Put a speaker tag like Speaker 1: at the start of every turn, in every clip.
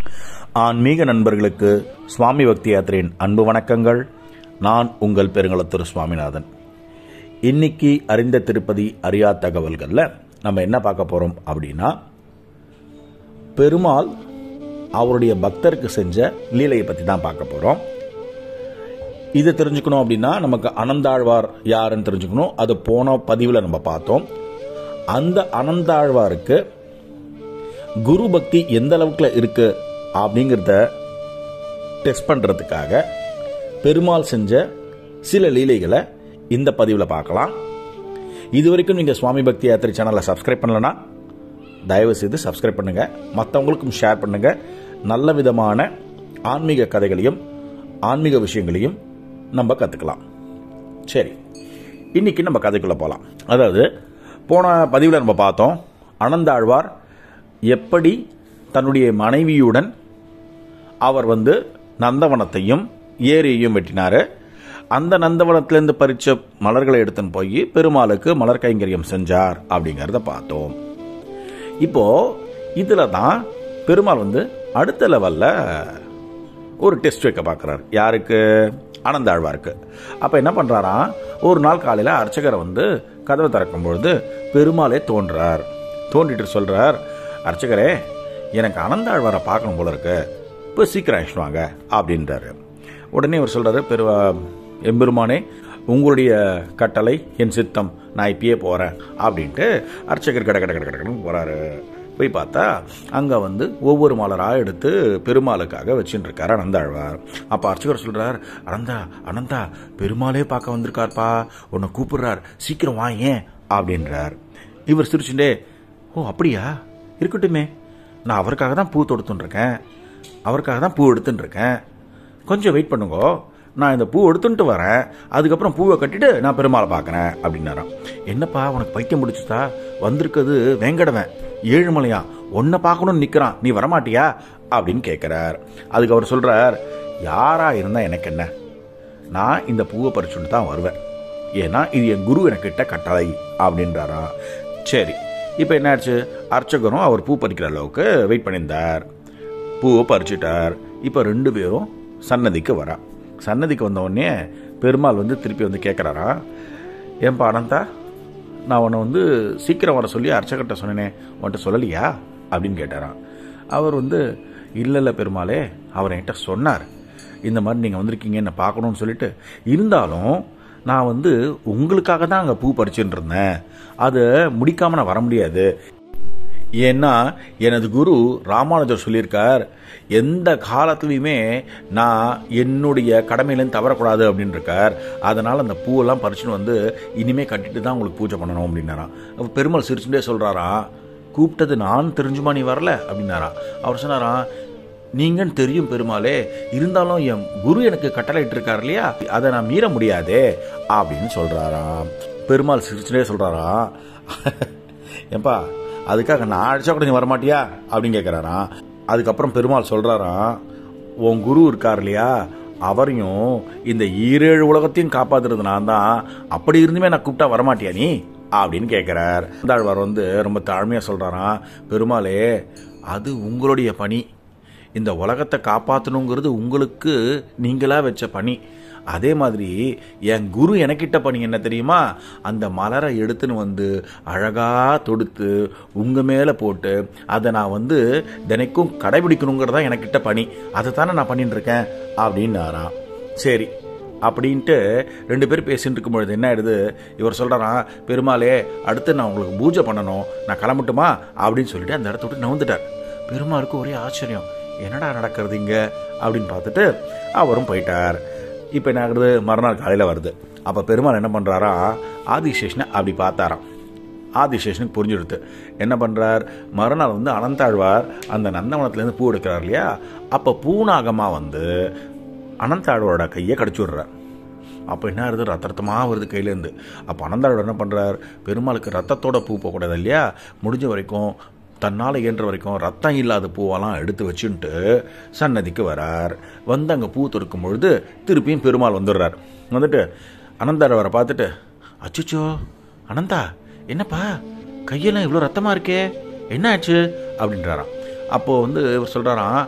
Speaker 1: ஆன்மீக நண்பர்களுக்கு சுவாமி பக்தி யாத்திரையின் அன்பு வணக்கங்கள் நான் உங்கள் பெருங்களத்தூர் சுவாமிநாதன் இன்னைக்கு அறிந்த திருப்பதி அறியா தகவல்களில் நம்ம என்ன பார்க்க போகிறோம் அப்படின்னா பெருமாள் அவருடைய பக்தருக்கு செஞ்ச லீலையை பற்றி தான் பார்க்க போகிறோம் இது தெரிஞ்சுக்கணும் அப்படின்னா நமக்கு அனந்தாழ்வார் யாருன்னு தெரிஞ்சுக்கணும் அது போன பதிவில் நம்ம பார்த்தோம் அந்த அனந்தாழ்வாருக்கு குரு பக்தி எந்த அளவுக்குல இருக்கு அப்படிங்கிறத டெஸ்ட் பண்ணுறதுக்காக பெருமாள் செஞ்ச சில லீலைகளை இந்த பதிவில் பார்க்கலாம் இது வரைக்கும் நீங்கள் சுவாமி பக்தி யாத்திரை சேனலை சப்ஸ்கிரைப் பண்ணலனா தயவு செய்து சப்ஸ்கிரைப் பண்ணுங்க மற்றவங்களுக்கும் ஷேர் பண்ணுங்க நல்ல விதமான ஆன்மீக கதைகளையும் ஆன்மீக விஷயங்களையும் நம்ம கற்றுக்கலாம் சரி இன்னைக்கு நம்ம கதைக்குள்ள போகலாம் அதாவது போன பதிவில் நம்ம பார்த்தோம் அனந்தாழ்வார் எப்படி தன்னுடைய மனைவியுடன் அவர் வந்து நந்தவனத்தையும் ஏரியையும் வெட்டினாரு அந்த நந்தவனத்திலேருந்து பறிச்ச மலர்களை எடுத்துன்னு போய் பெருமாளுக்கு மலர் கைங்கரியம் செஞ்சார் அப்படிங்கிறத பார்த்தோம் இப்போ இதுல தான் பெருமாள் வந்து அடுத்த லெவல்ல ஒரு டெஸ்ட் வைக்க பார்க்குறாரு யாருக்கு ஆனந்தாழ்வாருக்கு அப்போ என்ன பண்ணுறாராம் ஒரு நாள் காலையில் அர்ச்சகரை வந்து கதவை திறக்கும் பொழுது பெருமாளே தோன்றார் தோன்றிட்டு சொல்கிறார் அர்ச்சகரே எனக்கு அனந்தாழ்வாரை பார்க்கணும் போல இருக்கு இப்போ சீக்கிரம் அழைச்சிட்டு வாங்க அப்படின்றாரு உடனே அவர் சொல்கிறாரு பெரு எம்பெருமானே உங்களுடைய கட்டளை என் சித்தம் நான் இப்பயே போகிறேன் அப்படின்ட்டு அர்ச்சகர் கட கட கட கடன்னு போகிறாரு போய் பார்த்தா அங்கே வந்து ஒவ்வொரு மலராக எடுத்து பெருமாளுக்காக வச்சுட்டு இருக்காரு அனந்தாழ்வார் அப்போ அர்ச்சகர் சொல்கிறார் அனந்தா அனந்தா பெருமாளே பார்க்க வந்திருக்கார்ப்பா உன்னை கூப்பிடுறார் சீக்கிரம் வா ஏன் அப்படின்றார் இவர் சிரிச்சுட்டே ஓ அப்படியா இருக்கட்டுமே நான் அவருக்காக தான் பூ தொடுத்துன்னு இருக்கேன் அவருக்காக தான் பூ எடுத்துன்னு இருக்கேன் கொஞ்சம் வெயிட் பண்ணுங்கோ நான் இந்த பூ எடுத்துட்டு வரேன் அதுக்கப்புறம் பூவை கட்டிட்டு நான் பெருமாளை பார்க்குறேன் அப்படின்னாராம் என்னப்பா உனக்கு பைத்தியம் முடிச்சுதா வந்திருக்கிறது வேங்கடவன் ஏழுமலையா உன்னை பார்க்கணும்னு நிற்கிறான் நீ வரமாட்டியா அப்படின்னு கேட்குறார் அதுக்கு அவர் சொல்கிறார் யாரா இருந்தால் எனக்கு என்ன நான் இந்த பூவை பறிச்சுட்டு தான் வருவேன் ஏன்னா இது என் குரு எனக்கிட்ட கட்டளை அப்படின்றாராம் சரி இப்போ என்னாச்சு அர்ச்சகரும் அவர் பூ பறிக்கிற அளவுக்கு வெயிட் பண்ணியிருந்தார் பூவை பறிச்சிட்டார் இப்போ ரெண்டு பேரும் சன்னதிக்கு வரா சன்னதிக்கு வந்த உடனே பெருமாள் வந்து திருப்பி வந்து கேட்குறாரா ஏன்பா அனந்தா நான் உன்னை வந்து சீக்கிரம் வர சொல்லி அர்ச்சகர்கிட்ட சொன்னேனே உன்கிட்ட சொல்லலையா அப்படின்னு கேட்டாராம் அவர் வந்து இல்லை இல்லை பெருமாளே அவர் என்கிட்ட சொன்னார் இந்த மாதிரி நீங்கள் வந்திருக்கீங்க என்ன பார்க்கணும்னு சொல்லிட்டு இருந்தாலும் நான் வந்து உங்களுக்காக தான் அங்கே பூ பறிச்சுட்டு இருந்தேன் அதை முடிக்காமல் நான் வர முடியாது ஏன்னா எனது குரு ராமானுஜர் சொல்லியிருக்கார் எந்த காலத்துலையுமே நான் என்னுடைய கடமையிலேருந்து தவறக்கூடாது அப்படின்னு இருக்கார் அதனால் அந்த பூவெல்லாம் பறிச்சுன்னு வந்து இனிமே கட்டிட்டு தான் உங்களுக்கு பூஜை பண்ணணும் அப்படின்னாராம் அப்போ பெருமாள் சிரிச்சுட்டே சொல்கிறாராம் கூப்பிட்டது நான் தெரிஞ்சுமா நீ வரல அப்படின்னாராம் அவர் சொன்னாராம் நீங்கன்னு தெரியும் பெருமாளே இருந்தாலும் என் குரு எனக்கு கட்டளையிட்டு இருக்கார் இல்லையா அதை நான் மீற முடியாதே அப்படின்னு சொல்கிறாராம் பெருமாள் சிரிச்சுட்டே சொல்கிறாராம் ஏன்பா அதுக்காக நான் அடிச்சா கூட நீ வரமாட்டியா அப்படின்னு கேட்குறாராம் அதுக்கப்புறம் பெருமாள் சொல்கிறாராம் உன் குரு இருக்கார் இல்லையா அவரையும் இந்த ஈரேழு உலகத்தையும் காப்பாத்துறது நான் தான் அப்படி இருந்துமே நான் கூப்பிட்டா வரமாட்டியா நீ அப்படின்னு கேட்குறார் ஆழ்வார் வந்து ரொம்ப தாழ்மையாக சொல்கிறாராம் பெருமாளே அது உங்களுடைய பணி இந்த உலகத்தை காப்பாற்றணுங்கிறது உங்களுக்கு நீங்களாக வச்ச பணி அதே மாதிரி என் குரு எனக்கிட்ட பணி என்ன தெரியுமா அந்த மலரை எடுத்துன்னு வந்து அழகாக தொடுத்து உங்கள் மேலே போட்டு அதை நான் வந்து தினைக்கும் கடைபிடிக்கணுங்கிறதா எனக்கிட்ட பணி அதை தானே நான் பண்ணிட்டு இருக்கேன் அப்படின்னாராம் சரி அப்படின்ட்டு ரெண்டு பேரும் பேசிட்டு இருக்கும் பொழுது என்ன ஆயிடுது இவர் சொல்கிறாராம் பெருமாளே அடுத்து நான் உங்களுக்கு பூஜை பண்ணணும் நான் கிளம்பட்டுமா அப்படின்னு சொல்லிட்டு அந்த இடத்த விட்டு நவுந்துட்டார் பெருமாளுக்கு ஒரே ஆச்சரியம் என்னடா நடக்கிறது இங்கே அப்படின்னு பார்த்துட்டு அவரும் போயிட்டார் இப்போ என்ன ஆகுது மறுநாள் காலையில் வருது அப்போ பெருமாள் என்ன பண்ணுறாரா ஆதிசேஷனை அப்படி பார்த்தாராம் ஆதிசேஷனுக்கு புரிஞ்சுடுது என்ன பண்ணுறார் மறுநாள் வந்து அனந்தாழ்வார் அந்த நந்தவனத்துலேருந்து பூ எடுக்கிறார் இல்லையா அப்போ பூனாகமாக வந்து அனந்தாழ்வாரோட கையை கடிச்சு விடுறார் அப்போ என்ன ஆகுது ரத்த ரத்தமாக வருது கையிலேருந்து அப்போ அனந்தாழ்வார் என்ன பண்ணுறார் பெருமாளுக்கு ரத்தத்தோட பூ போகக்கூடாது இல்லையா முடிஞ்ச வரைக்கும் தன்னால் இயன்ற வரைக்கும் ரத்தம் இல்லாத பூவெல்லாம் எடுத்து வச்சுன்ட்டு சன்னதிக்கு வரார் வந்து அங்கே பூ தொடுக்கும் பொழுது திருப்பியும் பெருமாள் வந்துடுறார் வந்துட்டு அனந்தாழ்வாரை பார்த்துட்டு அச்சுச்சோ அனந்தா என்னப்பா கையெல்லாம் இவ்வளோ ரத்தமாக இருக்கே என்ன ஆச்சு அப்படின்றாராம் அப்போது வந்து இவர் சொல்கிறாராம்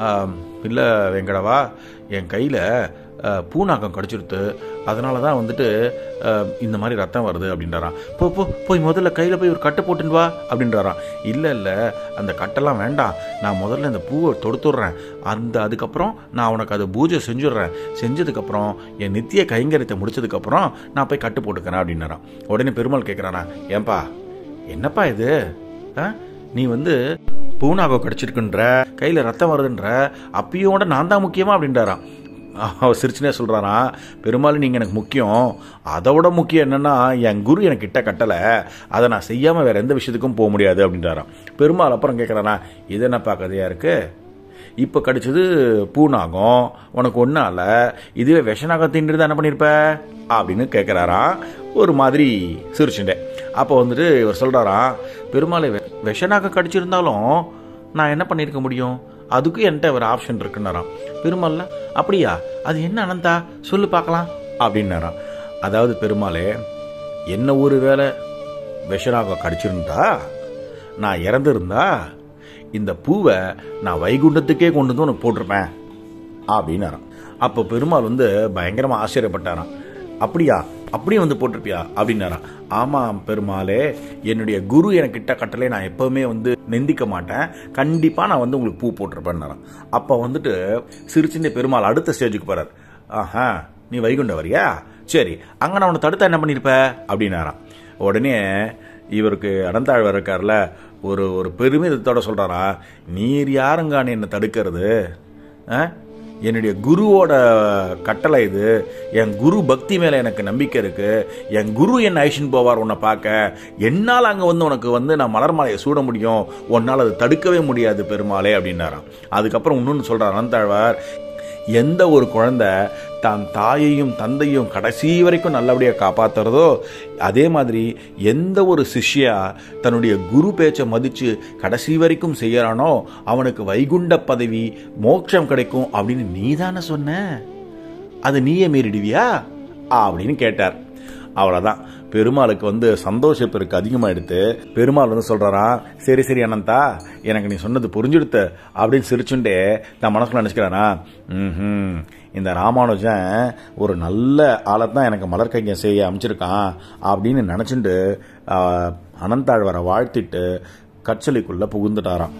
Speaker 1: இல்லை வெங்கடவா என் கையில் பூனாக்கம் கடிச்சிருத்து அதனால தான் வந்துட்டு அஹ், இந்த மாதிரி ரத்தம் வருது அப்படின்றாராம் போ போ போய் முதல்ல கையில் போய் ஒரு கட்டை போட்டுன்னு வா அப்படின்றாராம் இல்லை இல்லை அந்த கட்டெல்லாம் வேண்டாம் நான் முதல்ல இந்த பூவை தொடுத்துடுறேன் அந்த அதுக்கப்புறம் நான் உனக்கு அதை பூஜை செஞ்சுடுறேன் செஞ்சதுக்கப்புறம் என் நித்திய கைங்கரியத்தை முடிச்சதுக்கப்புறம் நான் போய் கட்டு போட்டுக்கிறேன் அப்படின்னாராம் உடனே பெருமாள் கேட்குறானா ஏன்பா என்னப்பா இது ஆ? நீ வந்து பூனாகம் கடிச்சிருக்குன்ற கையில் ரத்தம் வருதுன்ற அப்பயோட நான் தான் முக்கியமா அப்படின்றாராம் அவர் சிரிச்சுனே சொல்கிறாராம் பெருமாள் நீங்கள் எனக்கு முக்கியம் அதை விட முக்கியம் என்னென்னா என் குரு எனக்கு கிட்ட கட்டலை அதை நான் செய்யாமல் வேறு எந்த விஷயத்துக்கும் போக முடியாது அப்படின்றாராம் பெருமாள் அப்புறம் கேட்குறானா இது என்னப்பா கதையாக இருக்குது இப்போ கடிச்சது பூனாகம் உனக்கு ஒன்றால இதுவே விஷநாகம் தின்றது என்ன பண்ணியிருப்ப அப்படின்னு கேட்குறாராம் ஒரு மாதிரி சிரிச்சுட்டேன் அப்போ வந்துட்டு இவர் சொல்கிறாராம் பெருமாளை வெ- விஷநாகம் கடிச்சிருந்தாலும் நான் என்ன பண்ணியிருக்க முடியும் அதுக்கும் என்கிட்ட ஒரு ஆப்ஷன் இருக்குன்னாராம் பெருமாள்ல அப்படியா அது என்ன அனந்தா சொல்லு பார்க்கலாம் அப்படின்னாராம் அதாவது பெருமாளே என்ன ஒரு வேலை விஷநாகம் கடிச்சிருந்தா நான் இறந்துருந்தா இந்த பூவை நான் வைகுண்டத்துக்கே கொண்டு வந்து உனக்கு போட்டிருப்பேன் அப்படின்னாராம் அப்போ பெருமாள் வந்து பயங்கரமா ஆச்சரியப்பட்டாராம் அப்படியா அப்படியே வந்து போட்டிருப்பியா அப்படின்னாராம் ஆமாம் பெருமாளே என்னுடைய குரு எனக்கிட்ட கட்டளை நான் எப்பவுமே வந்து நிந்திக்க மாட்டேன் கண்டிப்பா நான் வந்து உங்களுக்கு பூ போட்டிருப்பேன்னாராம் அப்போ வந்துட்டு சிரிச்சுட்டு பெருமாள் அடுத்த ஸ்டேஜுக்கு போறார் ஆஹா நீ வைகுண்டம் வரியா சரி அங்க நான் உன்னை தடுத்தா என்ன பண்ணியிருப்ப அப்படின்னாராம் உடனே இவருக்கு அடந்தாழ்வார் இருக்கார்ல ஒரு ஒரு பெருமிதத்தோட சொல்றாரா நீர் யாருங்கான்னு என்னை தடுக்கிறது ஆ? என்னுடைய குருவோட கட்டளை இது என் குரு பக்தி மேல எனக்கு நம்பிக்கை இருக்கு என் குரு என்ன ஐஷன் போவார் உன்னை பார்க்க என்னால் அங்க வந்து உனக்கு வந்து நான் மலர் மாலையை சூட முடியும் உன்னால் அது தடுக்கவே முடியாது பெருமாளே அப்படின்னாராம் அதுக்கப்புறம் இன்னொன்று சொல்றார் அனந்தாழ்வார் எந்த ஒரு குழந்தை தான் தாயையும் தந்தையும் கடைசி வரைக்கும் நல்லபடியாக காப்பாத்துறதோ அதே மாதிரி எந்த ஒரு சிஷ்யா தன்னுடைய குரு பேச்சை மதிச்சு கடைசி வரைக்கும் செய்யறானோ அவனுக்கு வைகுண்ட பதவி மோட்சம் கிடைக்கும் அப்படின்னு நீ தானே சொன்ன அது நீயே மீறிடுவியா அப்படின்னு கேட்டார் அவ்வளோதான் பெருமாளுக்கு வந்து சந்தோஷ பெருக்கு அதிகமாகிடுத்து பெருமாள் வந்து சொல்கிறாராம் சரி சரி அனந்தா எனக்கு நீ சொன்னது புரிஞ்சுடுத்த அப்படின்னு சிரிச்சுண்டே நான் மனசுக்குள்ள நினச்சிக்கிறானா ம் இந்த ராமானுஜன் ஒரு நல்ல ஆளை தான் எனக்கு மலர்கைங்க செய்ய அமைச்சிருக்கான் அப்படின்னு நினச்சிண்டு அனந்தாழ்வரை வாழ்த்திட்டு கச்சலிக்குள்ளே புகுந்துட்டாராம்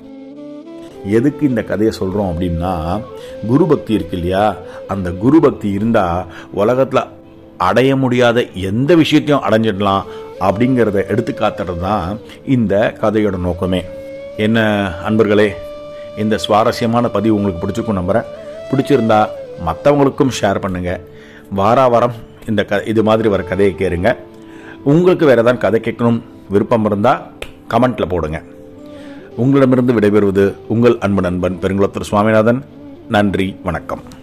Speaker 1: எதுக்கு இந்த கதையை சொல்கிறோம் அப்படின்னா குரு பக்தி இருக்கு இல்லையா அந்த குரு பக்தி இருந்தால் உலகத்தில் அடைய முடியாத எந்த விஷயத்தையும் அடைஞ்சிடலாம் அப்படிங்கிறத எடுத்து காத்துறது தான் இந்த கதையோட நோக்கமே என்ன அன்பர்களே இந்த சுவாரஸ்யமான பதிவு உங்களுக்கு பிடிச்சிருக்கும் நம்புகிறேன் பிடிச்சிருந்தா மற்றவங்களுக்கும் ஷேர் பண்ணுங்கள் வாரா வாரம் இந்த க இது மாதிரி வர கதையை கேளுங்க உங்களுக்கு வேறு ஏதாவது கதை கேட்கணும் விருப்பம் இருந்தால் கமெண்ட்டில் போடுங்க உங்களிடமிருந்து விடைபெறுவது உங்கள் அன்பு நண்பன் பெருங்குளத்தூர் சுவாமிநாதன் நன்றி வணக்கம்